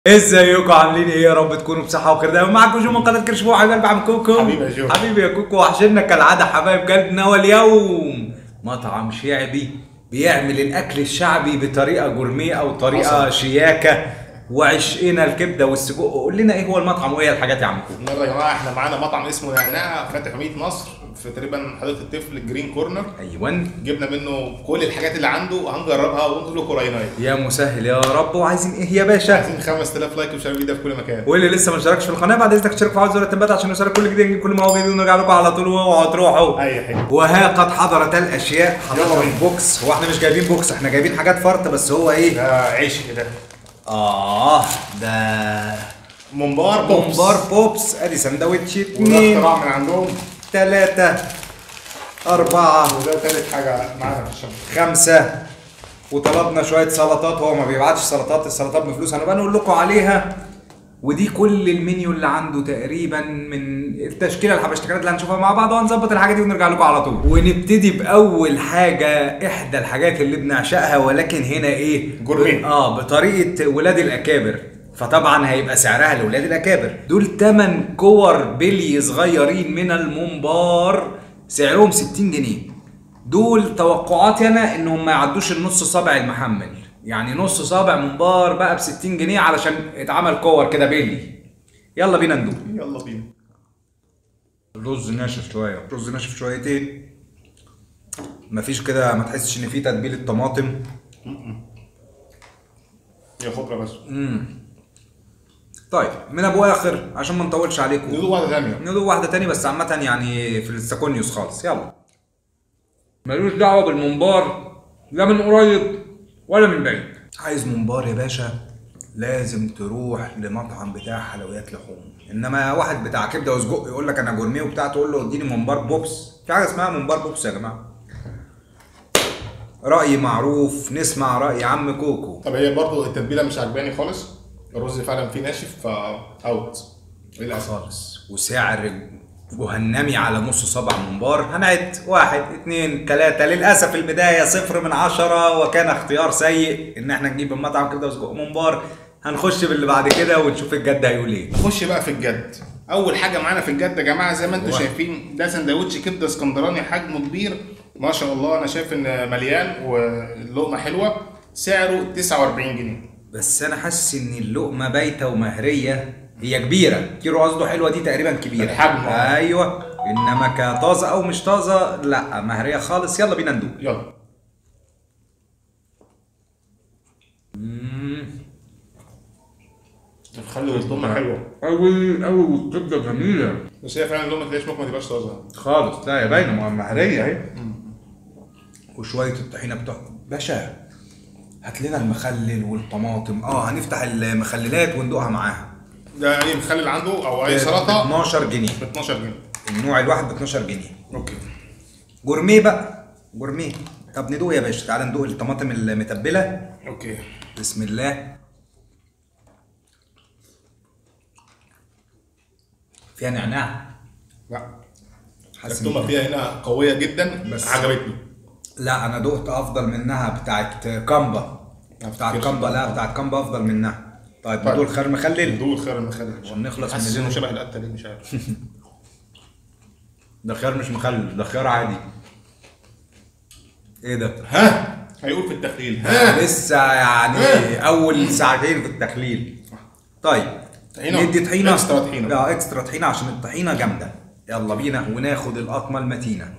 ازيكم عاملين ايه يا رب تكونوا بصحه وخير دايما معاكم جو من قناه كرشبو حبيب قلب عم كوكو حبيبي يا جو. حبيبي يا كوكو وحشنا كالعاده حبايب قلبنا واليوم مطعم شعبي بيعمل الاكل الشعبي بطريقه جورميه او طريقه حصل. شياكه وعشقنا الكبده والسجق قول لنا ايه هو المطعم وايه الحاجات يا عم كوكو النهارده يا جماعه احنا معانا مطعم اسمه نعناع فاتح مدينه نصر في تقريبا حديقه الطفل جرين كورنر ايوه جبنا منه كل الحاجات اللي عنده وهنجربها ونقول لكم راينا ايه يا مسهل يا رب وعايزين ايه يا باشا عايزين 5000 لايك وشير فيديو في كل مكان واللي لسه ما اشتركش في القناه بعد اذنك اشترك في عاوز زر التنبيهات عشان يوصلك كل جديد نجيب كل ما هو جديد ونرجع لكم على طول واوعوا تروحوا اي حاجه وها قد حضرت الاشياء يلا حضرت بينا. بوكس هو احنا مش جايبين بوكس احنا جايبين حاجات فرط بس هو ايه ده عيش كده اه ده ممبار بوبس ممبار بوبس ادي سندوتش وده اتنين اختراع من عندهم تلاتة أربعة وده تالت حاجه معانا في الشنطه خمسة وطلبنا شوية سلطات هو ما بيبعتش سلطات السلطات بفلوس هنبقى نقول لكم عليها ودي كل المنيو اللي عنده تقريبا من التشكيله الحبشتكنات اللي هنشوفها مع بعض وهنظبط الحاجه دي ونرجع لكم على طول ونبتدي باول حاجه احدى الحاجات اللي بنعشقها ولكن هنا ايه جورميه. اه بطريقه ولاد الاكابر فطبعا هيبقى سعرها لاولاد الاكابر دول 8 كور بلي صغيرين من الممبار سعرهم 60 جنيه دول توقعاتي انا انهم ما يعدوش النص صابع المحمل يعني نص صابع ممبار بقى ب 60 جنيه علشان اتعمل كور كده بيلي يلا بينا ندوق يلا بينا الرز ناشف شويه رز ناشف شويتين مفيش كده ما تحسش ان فيه تتبيله طماطم يا خضره بس طيب من ابو اخر عشان ما نطولش عليكم ندوق واحده ثانيه ندوق واحده تاني بس عامه يعني في الساكونيوس خالص يلا ملوش دعوه بالممبار لا من قريب ولا من بعيد عايز ممبار يا باشا لازم تروح لمطعم بتاع حلويات لحوم انما واحد بتاع كبده وسجق يقول لك انا جورميه وبتاع تقول له اديني ممبار بوبس في حاجه اسمها ممبار بوبس يا جماعه راي معروف نسمع راي عم كوكو طب هي برضو التتبيله مش عجباني خالص الرز فعلا فيه ناشف فا اوت للاسف خالص وسعر جهنمي على نص صبع ممبار هنعد واحد اتنين تلاتة للأسف البداية صفر من عشرة وكان اختيار سيء إن احنا نجيب المطعم كده وسجق ممبار هنخش باللي بعد كده ونشوف الجد هيقول ايه نخش بقى في الجد اول حاجه معانا في الجد يا جماعه زي ما انتم واحد. شايفين ده سندوتش كبده اسكندراني حجمه كبير ما شاء الله انا شايف ان مليان واللقمه حلوه سعره 49 جنيه بس أنا حاسس إن اللقمة بايتة ومهرية هي كبيرة كيلو قصده حلوة دي تقريبا كبيرة الحجم. أيوه إنما كطازة أو مش طازة لا مهرية خالص يلا بينا ندوق يلا خلي اللقمه حلوه أوي أوي والكبدة جميلة بس هي فعلا اللقمه تلاقيش ممكن ما تبقاش طازه خالص لا يا باينه ما- مهريه اهي وشويه الطحينه بتاعته باشا هات لنا المخلل والطماطم اه هنفتح المخللات وندوقها معاها ده ايه مخلل عنده او اي ب سلطه 12 جنيه ب 12 جنيه النوع الواحد ب 12 جنيه اوكي جورميه بقى جورميه طب ندوق يا باشا تعالى ندوق الطماطم المتبله اوكي بسم الله فيها نعناع لا حاسس اللقمه إن- فيها هنا قويه جدا بس- بس عجبتني لا انا دقت افضل منها بتاعت كامبا بتاعت أفتكرش كامبا لا كامبا. بتاعت كامبا افضل منها طيب طيب. ندوق الخير مخلل ندوق خير المخلل عشان نخلص حاسس من انه اللي- شبه القته دي مش عارف ده خيار مش مخلل ده خيار عادي ايه ده ها هيقول في التخليل ها لسه يعني اول ساعتين في التخليل طيب طحينة؟ ندي طحينه إكسترا طحينة. لا اكسترا طحينه عشان الطحينه جامده يلا بينا وناخد القطمه المتينه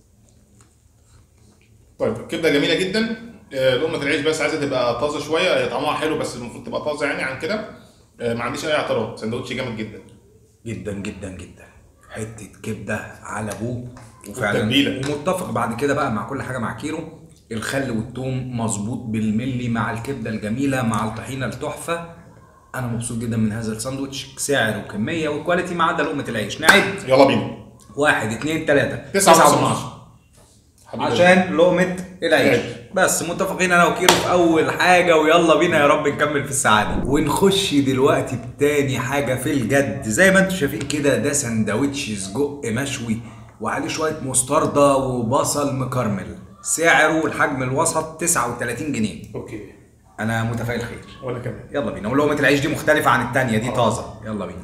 طيب الكبده جميله جدا آه، لقمه العيش بس عايزه تبقى طازه شويه هي طعمها حلو بس المفروض تبقى طازه يعني عن كده آه، ما عنديش اي اعتراض سندوتش جامد جدا جدا جدا جدا حته كبده على ابوه وفعلا والتتبيلة. ومتفق بعد كده بقى مع كل حاجه مع كيلو الخل والثوم مظبوط بالملي مع الكبده الجميله مع الطحينه التحفه انا مبسوط جدا من هذا الساندوتش سعر وكميه وكواليتي ما عدا لقمه العيش نعد يلا بينا واحد اتنين تلاته تسعة تسعة ونص. ونص حبيبي. عشان لقمة العيش العيش. بس متفقين انا وكيرو في اول حاجة ويلا بينا يا رب نكمل في السعادة ونخش دلوقتي بتاني حاجة في الجد زي ما انتم شايفين كده ده سندوتش سجق مشوي وعليه شوية مستردة وبصل مكرمل سعره الحجم الوسط 39 جنيه اوكي انا متفائل خير ولا كمان يلا بينا ولقمه العيش دي مختلفه عن التانية دي طازه يلا بينا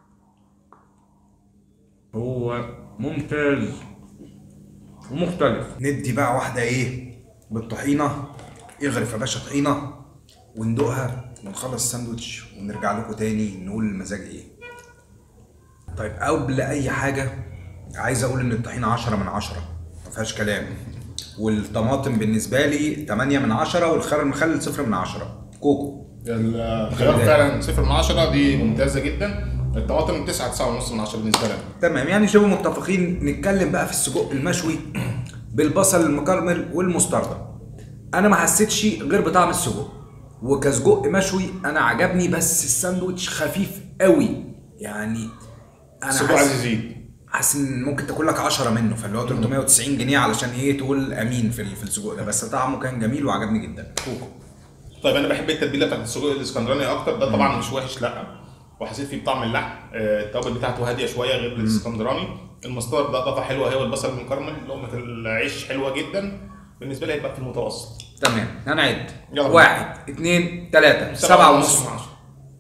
هو ممتاز ومختلف ندي بقى واحده ايه بالطحينه اغرف يا باشا طحينه وندوقها ونخلص الساندوتش ونرجع لكم تاني نقول المزاج ايه طيب قبل اي حاجه عايز اقول ان الطحينه 10 من 10 ما فيهاش كلام والطماطم بالنسبه لي 8 من 10 والخيار المخلل 0 من 10 كوكو الخيار فعلا صفر من عشرة دي ممتازة جدا الطماطم 9 9 ونص من 10 بالنسبة لنا تمام يعني شبه متفقين نتكلم بقى في السجق المشوي بالبصل المكرمل والمستردة انا ما حسيتش غير بطعم السجق وكسجق مشوي انا عجبني بس الساندوتش خفيف قوي يعني انا السجق حاسس- عايز يزيد حاسس ان ممكن تاكل لك 10 منه فاللي هو 390 جنيه علشان ايه تقول امين في ال- في السجق ده بس طعمه كان جميل وعجبني جدا كوكو طيب انا بحب التتبيله بتاعت السجق الاسكندراني اكتر ده طبعا مش وحش لا وحسيت فيه بطعم اللحم آه، التوابل بتاعته هاديه شويه غير الاسكندراني المسترد ده اضافه حلوه هي والبصل المكرمل لقمه العيش حلوه جدا بالنسبه لي هيبقى في المتوسط تمام هنعد يلا. واحد اثنين ثلاثة سبعة ونص من عشرة.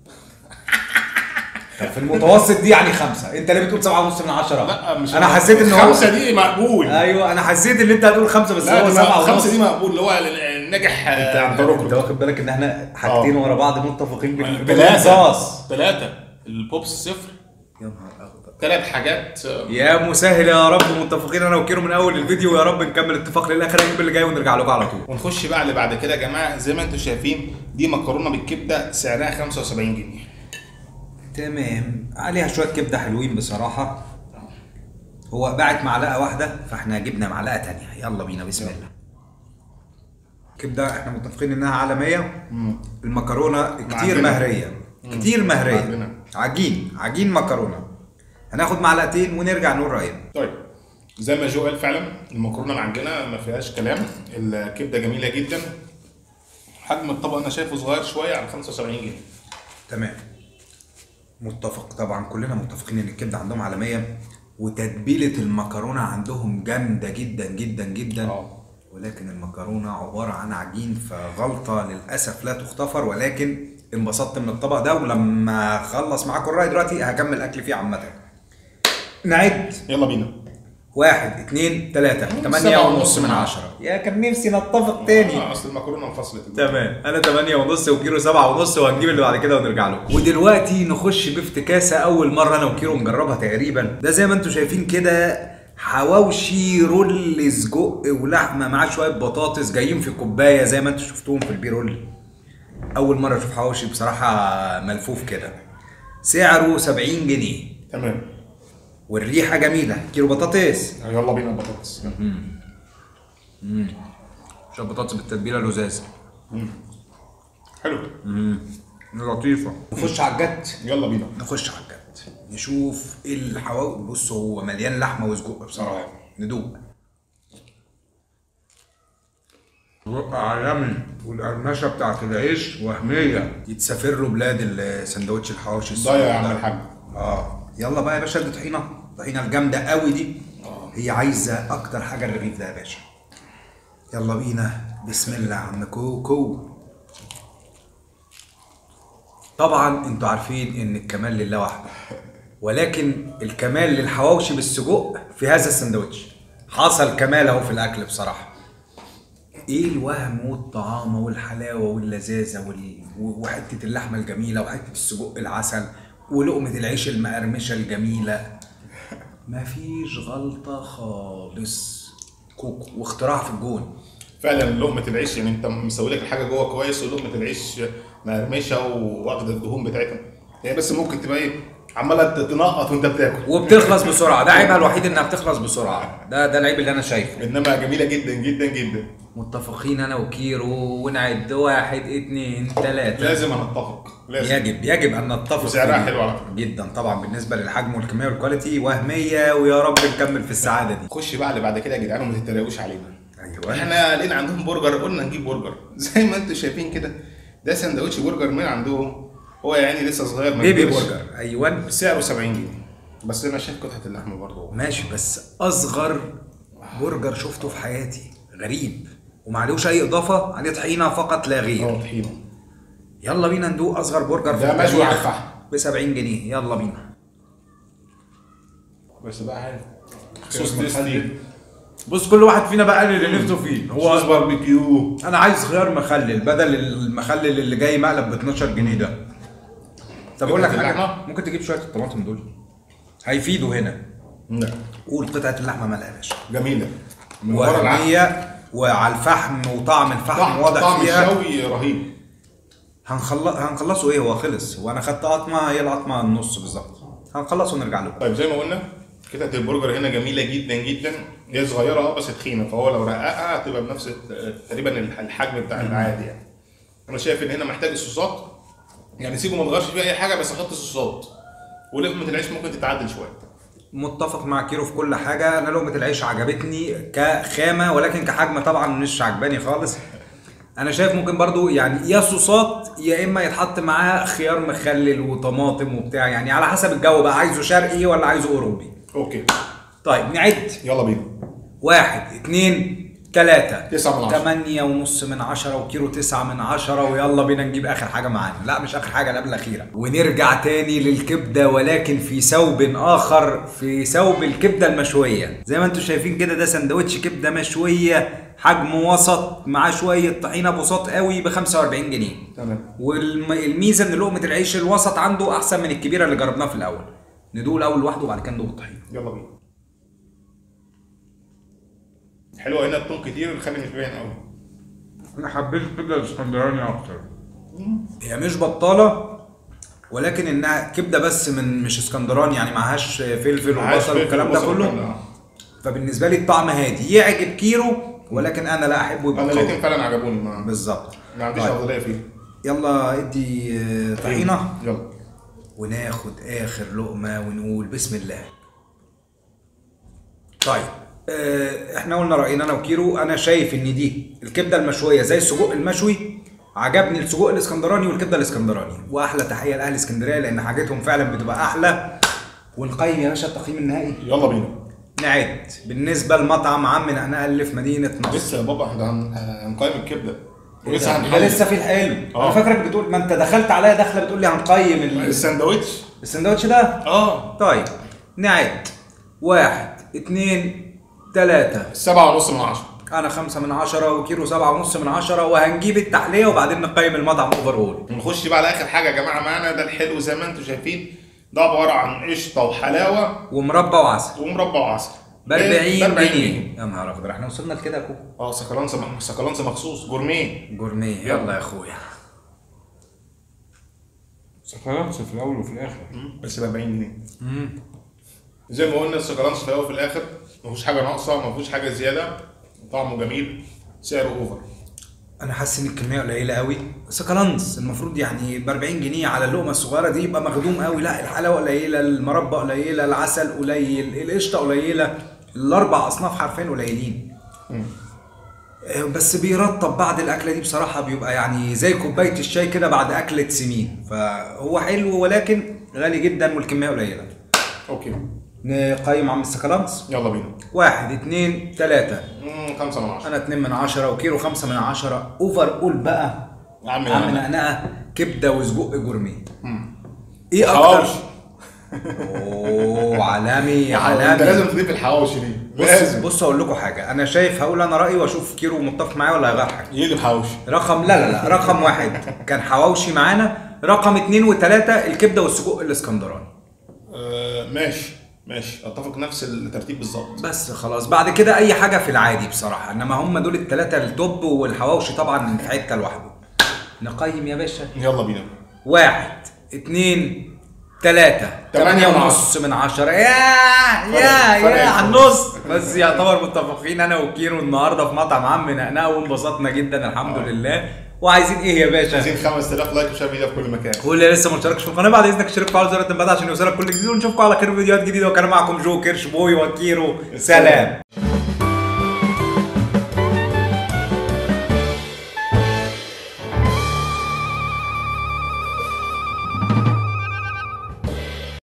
طب في المتوسط دي يعني خمسة انت اللي بتقول سبعة ونص من عشرة لا مش انا حسيت ان هو خمسه دي مقبول ايوه انا حسيت ان انت هتقول خمسة بس لا هو دي سبعة مق- ونص خمسه دي مقبول اللي هو الناجح انت عند انت ركن واخد بالك ان احنا حاجتين آه. ورا بعض متفقين بال- ثلاثة بالانصاص ثلاثة البوبس صفر يا نهار أخضر. ثلاث حاجات آه، يا مسهل يا رب متفقين انا وكيرو من اول الفيديو ويا رب نكمل اتفاق للاخر هنجيب اللي جاي ونرجع لكم على طول ونخش بقى اللي بعد كده يا جماعه زي ما انتم شايفين دي مكرونه بالكبده سعرها 75 جنيه تمام عليها شويه كبده حلوين بصراحه هو باعت معلقه واحده فاحنا جبنا معلقه تانية يلا بينا بسم الله كبده احنا متفقين انها عالميه المكرونه كتير معجنة. مهريه كتير مهريه معجنة. عجين عجين مكرونه هناخد معلقتين ونرجع نقول راينا طيب زي ما جو قال فعلا المكرونه معجنه ما فيهاش كلام الكبده جميله جدا حجم الطبق انا شايفه صغير شويه على 75 جنيه تمام متفق طبعا كلنا متفقين ان الكبده عندهم عالميه وتتبيله المكرونه عندهم جامده جدا جدا جدا اه. ولكن المكرونه عباره عن عجين فغلطه للاسف لا تغتفر ولكن انبسطت من الطبق ده ولما اخلص معاكم الراي دلوقتي هكمل اكل فيه عامه نعد يلا بينا واحد اتنين تلاتة تمانية سبعة ونص ونص من من عشرة يا كان نفسي نتفق تاني آه اصل المكرونه انفصلت تمام انا 8 ونص وكيلو 7 ونص وهنجيب اللي بعد كده ونرجع له ودلوقتي نخش بافتكاسه اول مره انا وكيلو نجربها تقريبا ده زي ما انتم شايفين كده حواوشي رول سجق ولحمه معاه شويه بطاطس جايين في كوبايه زي ما انتم شفتوهم في البيرول اول مره اشوف حواوشي بصراحه ملفوف كده سعره 70 جنيه تمام والريحه جميله كيلو بطاطس يلا بينا البطاطس شويه بطاطس بالتتبيله لزاز حلو لطيفه نخش على الجد يلا بينا نخش على الجد نشوف ايه الحواوشي بص هو مليان لحمه وسجق بصراحه ندوق سجق عالمي والقرمشه بتاعت العيش وهميه يتسافر له بلاد السندوتش الحواوشي السجق ضايع يا عم ده. الحاج اه يلا بقى يا باشا دي طحينه الطحينه الجامده قوي دي هي عايزه اكتر حاجه الرغيف ده يا باشا يلا بينا بسم الله يا عم كوكو طبعا انتوا عارفين ان الكمال لله وحده ولكن الكمال للحواوشي بالسجق في هذا السندوتش حصل كمال اهو في الاكل بصراحه ايه الوهم والطعامه والحلاوه واللذاذه وال... وحته اللحمه الجميله وحته السجق العسل ولقمه العيش المقرمشه الجميله مفيش غلطه خالص كوكو واختراع في الجون فعلا لقمه العيش يعني انت مسوي لك الحاجه جوه كويس ولقمه العيش مقرمشه واخده الدهون بتاعتها هي بس ممكن تبقى ايه عماله تنقط وانت بتاكل وبتخلص بسرعه ده عيبها الوحيد انها بتخلص بسرعه ده ده العيب اللي انا شايفه انما جميله جدا جدا جدا متفقين انا وكيرو ونعد واحد اتنين تلاته لازم هنتفق لازم يجب يجب ان نتفق وسعرها فيه. حلو على فكرة. جدا طبعا بالنسبه للحجم والكميه والكواليتي وهميه ويا رب نكمل في السعاده دي خش بقى اللي بعد كده يا جدعان وما تتريقوش علينا ايوه احنا لقينا عندهم برجر قلنا نجيب برجر زي ما انتم شايفين كده ده سندوتش برجر من عندهم هو يعني لسه صغير ما بيبي كبرش. برجر ايوه سعره 70 جنيه بس انا شايف قطعه اللحمه برضه ماشي بس اصغر برجر شفته في حياتي غريب ومعلوش اي اضافه عليه طحينه فقط لا غير اه طحينه يلا بينا ندوق اصغر برجر في ده مشوي التاريخ على الفحم. ب 70 جنيه يلا بينا بس بقى حلو صوص تيستي بص كل واحد فينا بقى اللي نفسه فيه صوص هو باربيكيو انا عايز خيار مخلل بدل المخلل اللي جاي مقلب ب 12 جنيه ده طب اقول لك قطعة حاجه اللحمة؟ ممكن تجيب شويه الطماطم دول هيفيدوا هنا لا قول قطعه اللحمه مالها يا باشا جميله من ورا العسل وهميه وعلى الفحم وطعم الفحم طعم واضح طعم فيها الشوي رهيب هنخلص هنخلصه ايه هو خلص وانا خدت قطمه هي القطمه النص بالظبط هنخلصه ونرجع لكم طيب زي ما قلنا قطعة البرجر هنا جميلة جدا جدا هي صغيرة اه بس تخينة فهو لو رققها هتبقى بنفس تقريبا الحجم بتاع العادي يعني. أنا شايف إن هنا محتاج الصوصات يعني سيبه ما تغيرش فيه أي حاجة بس حط صوصات ولقمة العيش ممكن تتعدل شوية. متفق مع كيرو في كل حاجه انا لقمه العيش عجبتني كخامه ولكن كحجم طبعا مش عجباني خالص انا شايف ممكن برضو يعني يا صوصات يا اما يتحط معاها خيار مخلل وطماطم وبتاع يعني على حسب الجو بقى عايزه شرقي ولا عايزه اوروبي أوكي طيب نعد يلا بينا. واحد اتنين تلاتة تسعة من عشرة. تمانية ونص من عشرة وكيلو تسعة من عشرة ويلا بينا نجيب آخر حاجة معانا لا مش آخر حاجة اللي قبل الأخيرة ونرجع تاني للكبدة ولكن في ثوب آخر في ثوب الكبدة المشوية زي ما انتم شايفين كده ده سندوتش كبدة مشوية حجم وسط معاه شوية طحينة بساط قوي ب 45 جنيه تمام. والميزة ان لقمة العيش الوسط عنده أحسن من الكبيرة اللي جربناها في الأول ندوق الأول لوحده وبعد كده ندوق الطحينة يلا بينا. حلوة هنا التون كتير الخلي مش باين قوي. انا حبيت الكبده الاسكندراني اكتر هي مش بطاله ولكن انها كبده بس من مش اسكندراني يعني معهاش فلفل معهاش وبصل فلفل والكلام ده وبصل كله والكلام ده. فبالنسبه لي الطعم هادي يعجب كيرو ولكن انا لا احبه يبقى أنا قوي. الاتنين فعلا عجبوني ما, بالظبط ما عنديش طيب. أفضلية فيه. يلا ادي آه، طحينه يلا. وناخد اخر لقمه ونقول بسم الله طيب آه، احنا قلنا راينا انا وكيرو انا شايف ان دي الكبده المشويه زي السجق المشوي عجبني السجق الاسكندراني والكبده الاسكندراني واحلى تحيه لاهل اسكندريه لان حاجتهم فعلا بتبقى احلى ونقيم يا باشا التقييم النهائي يلا بينا. نعد بالنسبه لمطعم عم نقنقه اللي في مدينه نصر لسه يا بابا احنا هن- هنقيم الكبدة. ده ولسه ده هنحل. لسه في الحلو انا آه. فاكرك بتقول ما انت دخلت عليا دخله بتقول لي هنقيم ال- الساندوتش السندوتش ده اه طيب نعد واحد اتنين تلاتة سبعة ونص من عشرة أنا خمسة من عشرة وكيلو سبعة ونص من عشرة وهنجيب التحلية وبعدين نقيم المطعم أوفر أول نخش بقى على آخر حاجة يا جماعة معانا ده الحلو زي ما انتم شايفين ده عبارة عن قشطة وحلاوة ومربى وعسل ومربى وعسل ب 40 ب 40 جنيه يا نهار أخضر احنا وصلنا لكده يا كوكو اه سكالانس مخ- سكالانس مخصوص جورميه جورميه يلا يا أخويا سكرانس في الاول وفي الاخر بس ب 40 جنيه زي ما قلنا السكالانس في الاول وفي الاخر ما فيهوش حاجة ناقصة ما فيهوش حاجة زيادة طعمه جميل سعره اوفر أنا حاسس إن الكمية قليلة قوي بس كلانس المفروض يعني ب 40 جنيه على اللقمة الصغيرة دي يبقى مخدوم قوي لا الحلاوة قليلة المربى قليلة العسل قليل القشطة قليلة الأربع أصناف حرفيا قليلين آه، بس بيرطب بعد الاكله دي بصراحه بيبقى يعني زي كوبايه الشاي كده بعد اكله سمين فهو حلو ولكن غالي جدا والكميه قليله اوكي نقيم عم السكالانس يلا بينا واحد اتنين تلاتة مم، خمسة من عشرة انا اتنين من عشرة وكيلو خمسة من عشرة اوفر اول بقى عم عم نقنقة. نقنقه كبده وسجق جورميه ايه اكتر حواوشي اوه عالمي انت عالمي لازم تضيف الحواوشي دي بص لازم بص اقول لكم حاجه انا شايف هقول انا رايي واشوف كيرو متفق معايا ولا هيغير حاجه يجي حواوشي رقم لا لا لا رقم واحد كان حواوشي معانا رقم اتنين وتلاتة الكبدة والسجق الاسكندراني آه ماشي ماشي اتفق نفس الترتيب بالظبط بس خلاص بعد كده اي حاجة في العادي بصراحة انما هم دول التلاتة التوب والحواوشي طبعا في حتة لوحده نقيم يا باشا يلا بينا واحد اتنين تلاتة تمانية تمانية من ونص من عشرة يا فرق- يا فرق يا على الفلوس. النص بس يعتبر متفقين انا وكيرو النهارده في مطعم عم نقنقه وانبسطنا جدا الحمد آه. لله وعايزين ايه يا باشا؟ عايزين 5000 لايك وشير فيديو في كل مكان واللي لسه ما اشتركش في القناه بعد اذنك اشترك فعل زر التنبيهات عشان يوصلك كل جديد ونشوفكم على خير في فيديوهات جديده وكان معكم جو كيرش بوي وكيرو سلام